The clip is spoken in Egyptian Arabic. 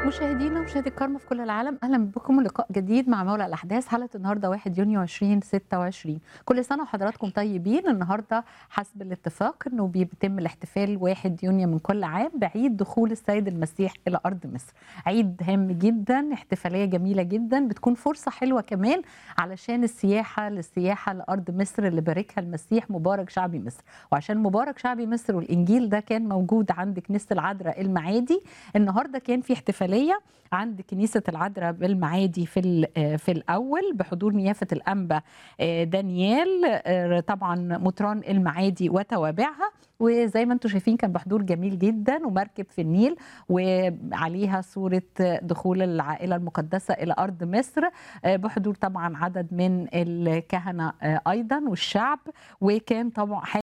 مشاهدينا ومشاهدي الكرم في كل العالم اهلا بكم لقاء جديد مع مولى الاحداث حلقه النهارده 1 يونيو 2026 كل سنه وحضراتكم طيبين النهارده حسب الاتفاق انه بيتم الاحتفال 1 يونيو من كل عام بعيد دخول السيد المسيح الى ارض مصر عيد هام جدا احتفاليه جميله جدا بتكون فرصه حلوه كمان علشان السياحه للسياحه لارض مصر اللي باركها المسيح مبارك شعبي مصر وعشان مبارك شعبي مصر والانجيل ده كان موجود عند كنيسه العذراء المعادي النهارده كان في احتفاليه عند كنيسه العذراء بالمعادي في في الاول بحضور نيافه الانبا دانيال طبعا مطران المعادي وتوابعها وزي ما انتم شايفين كان بحضور جميل جدا ومركب في النيل وعليها صوره دخول العائله المقدسه الى ارض مصر بحضور طبعا عدد من الكهنه ايضا والشعب وكان طبعا